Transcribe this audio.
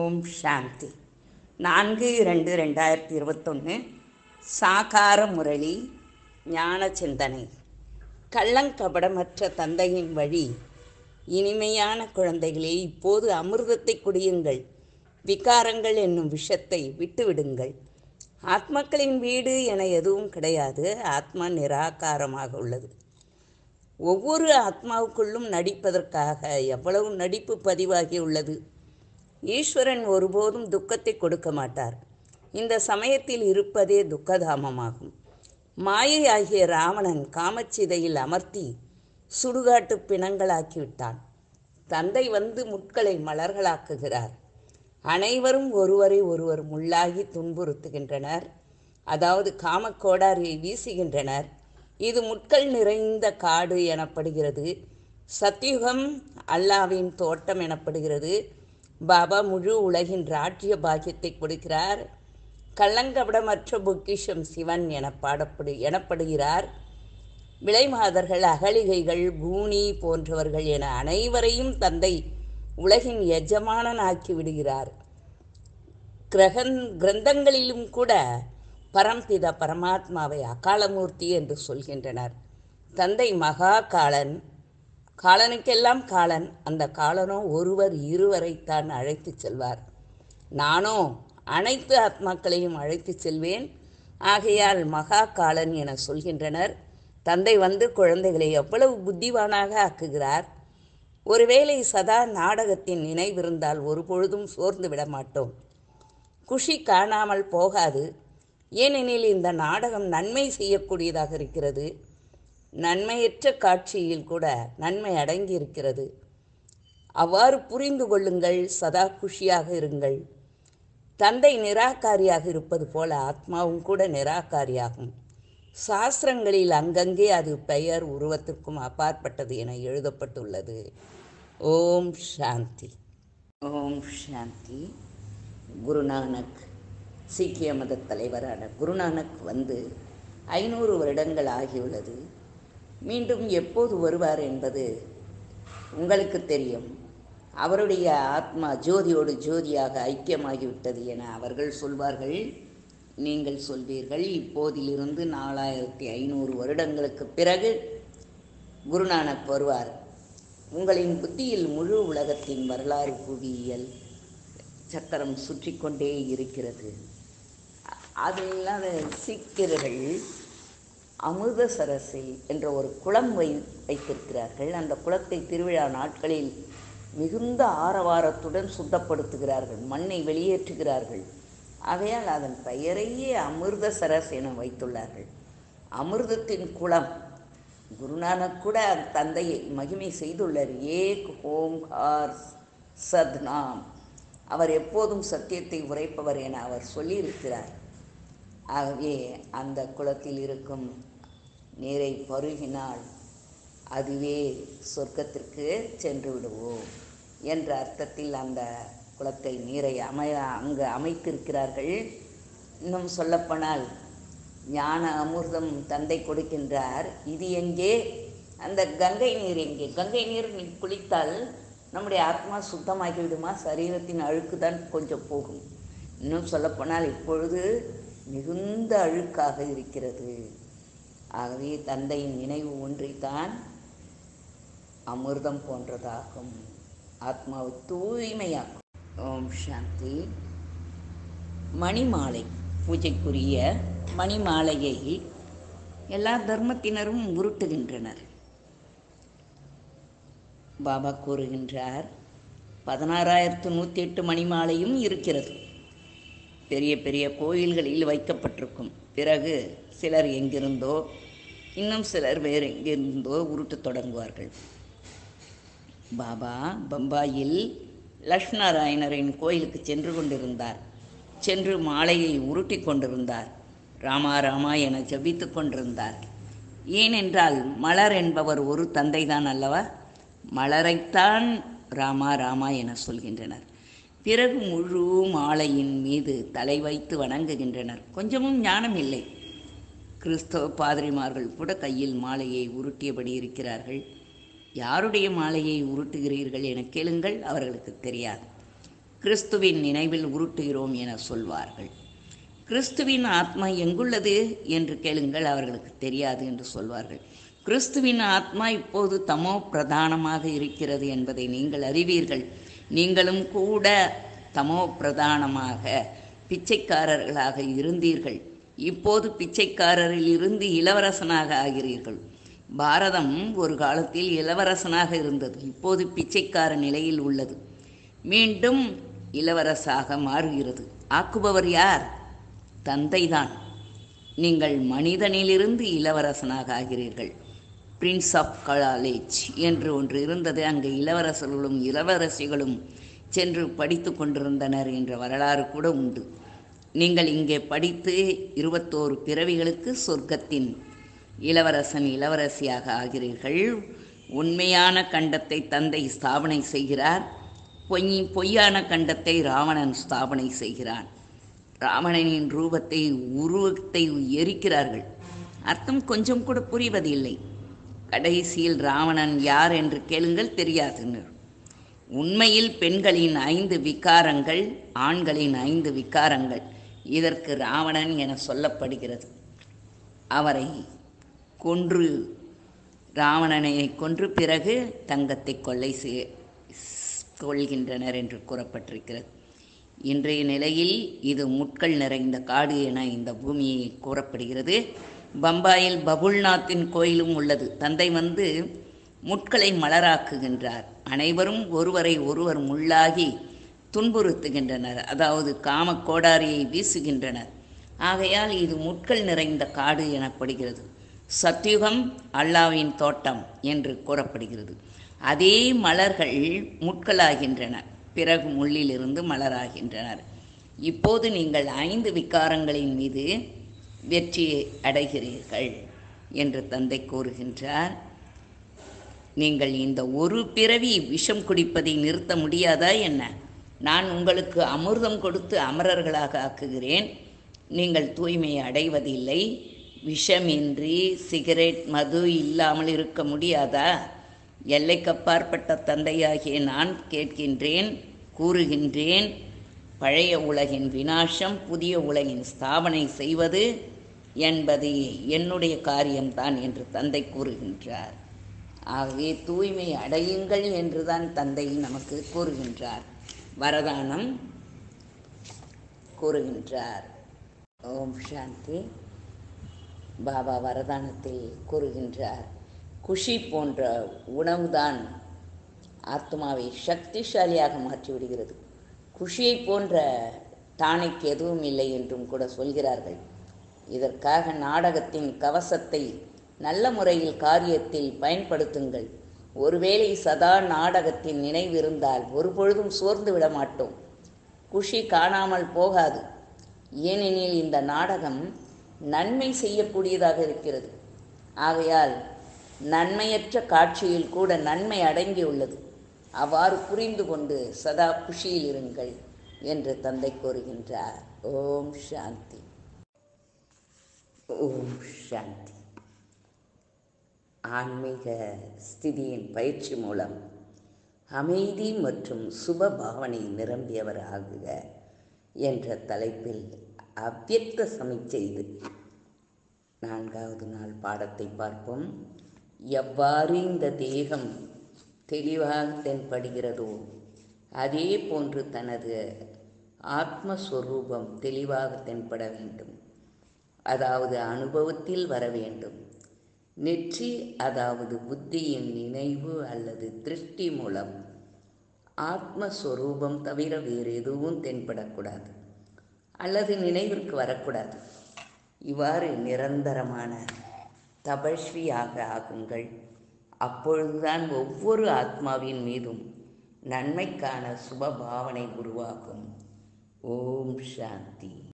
ஓம் சாந்தி நான்கு இரண்டு ரெண்டாயிரத்தி இருபத்தொன்று சாகார முரளி ஞான சிந்தனை கள்ளங்கபடமற்ற தந்தையின் வழி இனிமையான குழந்தைகளே இப்போது அமிர்தத்தை குடியுங்கள் விகாரங்கள் என்னும் விஷத்தை விட்டுவிடுங்கள் ஆத்மாக்களின் வீடு என எதுவும் கிடையாது ஆத்மா நிராகாரமாக உள்ளது ஒவ்வொரு ஆத்மாவுக்குள்ளும் நடிப்பதற்காக எவ்வளவு நடிப்பு பதிவாகி உள்ளது ஈஸ்வரன் ஒருபோதும் துக்கத்தை கொடுக்க மாட்டார் இந்த சமயத்தில் இருப்பதே துக்கதாமமாகும் மாயை ஆகிய ராவணன் காமச்சிதையில் அமர்த்தி சுடுகாட்டு பிணங்களாக்கிவிட்டான் தந்தை வந்து முட்களை மலர்களாக்குகிறார் அனைவரும் ஒருவரை ஒருவர் முள்ளாகி துன்புறுத்துகின்றனர் அதாவது காமக்கோடாரியை வீசுகின்றனர் இது முட்கள் நிறைந்த காடு எனப்படுகிறது சத்தியுகம் அல்லாவின் தோட்டம் எனப்படுகிறது பாபா முழு உலகின் ராஜ்ய பாக்கியத்தை கொடுக்கிறார் கள்ளங்கபடமற்ற பொக்கிஷம் சிவன் என பாடப்படு எனப்படுகிறார் விலைமாதர்கள் அகலிகைகள் பூனி போன்றவர்கள் என அனைவரையும் தந்தை உலகின் எஜமானன் ஆக்கி விடுகிறார் கிரகன் கிரந்தங்களிலும் கூட பரம்பித பரமாத்மாவை அகாலமூர்த்தி என்று சொல்கின்றனர் தந்தை மகா காலன் காலனுக்கெல்லாம் காலன் அந்த காலனோ ஒருவர் இருவரைத்தான் அழைத்து செல்வார் நானோ அனைத்து ஆத்மாக்களையும் அழைத்து செல்வேன் ஆகையால் மகா காலன் என சொல்கின்றனர் தந்தை வந்து குழந்தைகளை எவ்வளவு புத்திவானாக ஆக்குகிறார் ஒருவேளை சதா நாடகத்தின் நினைவிருந்தால் ஒரு பொழுதும் சோர்ந்து விட மாட்டோம் குஷி காணாமல் போகாது ஏனெனில் இந்த நாடகம் நன்மை செய்யக்கூடியதாக இருக்கிறது நன்மையற்ற காட்சியில் கூட நன்மை அடங்கி இருக்கிறது அவ்வாறு புரிந்து கொள்ளுங்கள் சதா குஷியாக இருங்கள் தந்தை நிராகாரியாக இருப்பது போல ஆத்மாவும் கூட நிராகாரியாகும் சாஸ்திரங்களில் அங்கங்கே அது பெயர் உருவத்திற்கும் அப்பாற்பட்டது என எழுதப்பட்டுள்ளது ஓம் சாந்தி ஓம் சாந்தி குருநானக் சீக்கிய மத தலைவரான குருநானக் வந்து ஐநூறு வருடங்கள் ஆகியுள்ளது மீண்டும் எப்போது வருவார் என்பது உங்களுக்கு தெரியும் அவருடைய ஆத்மா ஜோதியோடு ஜோதியாக ஐக்கியமாகிவிட்டது என அவர்கள் சொல்வார்கள் நீங்கள் சொல்வீர்கள் இப்போதிலிருந்து நாலாயிரத்தி ஐநூறு வருடங்களுக்கு பிறகு குருநானக் வருவார் உங்களின் புத்தியில் முழு உலகத்தின் வரலாறு புவியியல் சக்கரம் சுற்றி கொண்டே இருக்கிறது அதில்லாத சீக்கியர்கள் அமிர்தசரஸில் என்ற ஒரு குளம் வை வைத்திருக்கிறார்கள் அந்த குளத்தை திருவிழா நாட்களில் மிகுந்த ஆரவாரத்துடன் சுத்தப்படுத்துகிறார்கள் மண்ணை வெளியேற்றுகிறார்கள் ஆகையால் அதன் பெயரையே அமிர்தசரஸ் என வைத்துள்ளார்கள் அமிர்தத்தின் குளம் குருநானக் கூட அந்த தந்தையை மகிமை செய்துள்ளார் ஏக் ஓம்கார் சத்நாம் அவர் எப்போதும் சத்தியத்தை உரைப்பவர் என அவர் சொல்லியிருக்கிறார் ஆகவே அந்த குளத்தில் இருக்கும் நீரை பருகினால் அதுவே சொர்க்கத்திற்கு சென்று விடுவோம் என்ற அர்த்தத்தில் அந்த குளத்தை நீரை அமைய அங்கு அமைத்திருக்கிறார்கள் இன்னும் சொல்லப்போனால் ஞான அமிர்தம் தந்தை கொடுக்கின்றார் இது எங்கே அந்த கங்கை நீர் எங்கே கங்கை நீர் குளித்தால் நம்முடைய ஆத்மா சுத்தமாகி விடுமா சரீரத்தின் அழுக்கு தான் கொஞ்சம் போகும் இன்னும் சொல்லப்போனால் இப்பொழுது மிகுந்த அழுக்காக இருக்கிறது ஆகவே தந்தையின் நினைவு ஒன்றைத்தான் அமிர்தம் போன்றதாகும் ஆத்மாவை தூய்மையாக்கும் ஓம் சாந்தி மணிமாலை பூஜைக்குரிய மணிமாலையை எல்லா தர்மத்தினரும் உருட்டுகின்றனர் பாபா கூறுகின்றார் பதினாறாயிரத்து நூற்றி எட்டு மணிமாலையும் இருக்கிறது பெரிய பெரிய கோயில்களில் வைக்கப்பட்டிருக்கும் பிறகு சிலர் எங்கிருந்தோ இன்னும் சிலர் வேறு எங்கிருந்தோ உருட்டத் தொடங்குவார்கள் பாபா பம்பாயில் லக்ஷ்மணராயனரின் கோயிலுக்கு சென்று கொண்டிருந்தார் சென்று மாலையை உருட்டி கொண்டிருந்தார் ராமா ராமா என ஜபித்து கொண்டிருந்தார் ஏனென்றால் மலர் என்பவர் ஒரு தந்தைதான் அல்லவா மலரைத்தான் ராமா ராமா என சொல்கின்றனர் பிறகு முழு மாலையின் மீது தலை வைத்து வணங்குகின்றனர் கொஞ்சமும் ஞானம் இல்லை கிறிஸ்தவ பாதிரிமார்கள் கூட கையில் மாலையை உருட்டியபடி இருக்கிறார்கள் யாருடைய மாலையை உருட்டுகிறீர்கள் என கேளுங்கள் அவர்களுக்கு தெரியாது கிறிஸ்துவின் நினைவில் உருட்டுகிறோம் என சொல்வார்கள் கிறிஸ்துவின் ஆத்மா எங்குள்ளது என்று கேளுங்கள் அவர்களுக்கு தெரியாது என்று சொல்வார்கள் கிறிஸ்துவின் ஆத்மா இப்போது தமோ பிரதானமாக இருக்கிறது என்பதை நீங்கள் அறிவீர்கள் நீங்களும் கூட தமோ பிரதானமாக பிச்சைக்காரர்களாக இருந்தீர்கள் இப்போது பிச்சைக்காரரில் இருந்து இளவரசனாக ஆகிறீர்கள் பாரதம் ஒரு காலத்தில் இளவரசனாக இருந்தது இப்போது பிச்சைக்கார நிலையில் உள்ளது மீண்டும் இளவரசாக மாறுகிறது ஆக்குபவர் யார் தந்தைதான் நீங்கள் மனிதனிலிருந்து இளவரசனாக ஆகிறீர்கள் பிரின்ஸ் ஆஃப் காலேஜ் என்று ஒன்று இருந்தது அங்கு இளவரசர்களும் இளவரசிகளும் சென்று படித்து கொண்டிருந்தனர் என்ற வரலாறு கூட உண்டு நீங்கள் இங்கே படித்து இருபத்தோரு பிறவிகளுக்கு சொர்க்கத்தின் இளவரசன் இளவரசியாக ஆகிறீர்கள் உண்மையான கண்டத்தை தந்தை ஸ்தாபனை செய்கிறார் பொய் பொய்யான கண்டத்தை ராவணன் ஸ்தாபனை செய்கிறான் ராவணனின் ரூபத்தை உருவத்தை எரிக்கிறார்கள் அர்த்தம் கொஞ்சம் கூட புரிவதில்லை கடைசியில் ராவணன் யார் என்று கேளுங்கள் தெரியாது உண்மையில் பெண்களின் ஐந்து விகாரங்கள் ஆண்களின் ஐந்து விகாரங்கள் இதற்கு ராவணன் என சொல்லப்படுகிறது அவரை கொன்று ராவணனை கொன்று பிறகு தங்கத்தை கொள்ளை செய் கொள்கின்றனர் என்று கூறப்பட்டிருக்கிறது இன்றைய நிலையில் இது முட்கள் நிறைந்த காடு என இந்த பூமியை கூறப்படுகிறது பம்பாயில் பபுல்நாத்தின் கோயிலும் உள்ளது தந்தை வந்து முட்களை மலராக்குகின்றார் அனைவரும் ஒருவரை ஒருவர் முள்ளாகி துன்புறுத்துகின்றனர் அதாவது காம கோடாரியை வீசுகின்றனர் ஆகையால் இது முட்கள் நிறைந்த காடு எனப்படுகிறது சத்யுகம் அல்லாவின் தோட்டம் என்று கூறப்படுகிறது அதே மலர்கள் முட்களாகின்றன பிறகு முள்ளிலிருந்து மலராகின்றனர் இப்போது நீங்கள் ஐந்து விகாரங்களின் மீது வெற்றி அடைகிறீர்கள் என்று தந்தை கூறுகின்றார் நீங்கள் இந்த ஒரு பிறவி விஷம் குடிப்பதை நிறுத்த முடியாதா என்ன நான் உங்களுக்கு அமிர்தம் கொடுத்து அமரர்களாக ஆக்குகிறேன் நீங்கள் தூய்மையை அடைவதில்லை விஷமின்றி சிகரெட் மது இல்லாமல் இருக்க முடியாதா எல்லைக்கப்பாற்பட்ட தந்தையாகிய நான் கேட்கின்றேன் கூறுகின்றேன் பழைய உலகின் வினாசம் புதிய உலகின் ஸ்தாபனை செய்வது என்பது என்னுடைய காரியம்தான் என்று தந்தை கூறுகின்றார் ஆகவே தூய்மை அடையுங்கள் என்றுதான் தந்தை நமக்கு கூறுகின்றார் வரதானம் கூறுகின்றார் ஓம் சாந்தி பாபா வரதானத்தில் கூறுகின்றார் குஷி போன்ற உணவுதான் ஆத்மாவை சக்திசாலியாக மாற்றிவிடுகிறது குஷியை போன்ற டானிக் எதுவும் இல்லை என்றும் கூட சொல்கிறார்கள் இதற்காக நாடகத்தின் கவசத்தை நல்ல முறையில் காரியத்தில் பயன்படுத்துங்கள் ஒருவேளை சதா நாடகத்தின் நினைவிருந்தால் ஒருபொழுதும் சோர்ந்து விட மாட்டோம் குஷி காணாமல் போகாது ஏனெனில் இந்த நாடகம் நன்மை செய்யக்கூடியதாக இருக்கிறது ஆகையால் நன்மையற்ற காட்சியில் கூட நன்மை அடங்கியுள்ளது அவ்வாறு புரிந்து கொண்டு சதா குஷியில் இருங்கள் என்று தந்தை கூறுகின்றார் ஓம் சாந்தி ஓம் சாந்தி ஆன்மீக ஸ்திதியின் பயிற்சி மூலம் அமைதி மற்றும் சுப பாவனை நிரம்பியவர் ஆகுக என்ற தலைப்பில் அவ்வியக்த சமிச்சை இது நான்காவது நாள் பாடத்தை பார்ப்போம் எவ்வாறு இந்த தேகம் தெளிவாக தென்படுகிறதோ அதே போன்று தனது ஆத்மஸ்வரூபம் தெளிவாக தென்பட வேண்டும் அதாவது அனுபவத்தில் வர வேண்டும் நெற்றி அதாவது புத்தியின் நினைவு அல்லது திருஷ்டி மூலம் ஆத்மஸ்வரூபம் தவிர வேறு எதுவும் தென்படக்கூடாது அல்லது நினைவிற்கு வரக்கூடாது இவ்வாறு நிரந்தரமான தபஸ்வியாக ஆகுங்கள் அப்பொழுதுதான் ஒவ்வொரு ஆத்மாவின் மீதும் நன்மைக்கான சுப பாவனை உருவாகும் ஓம் சாந்தி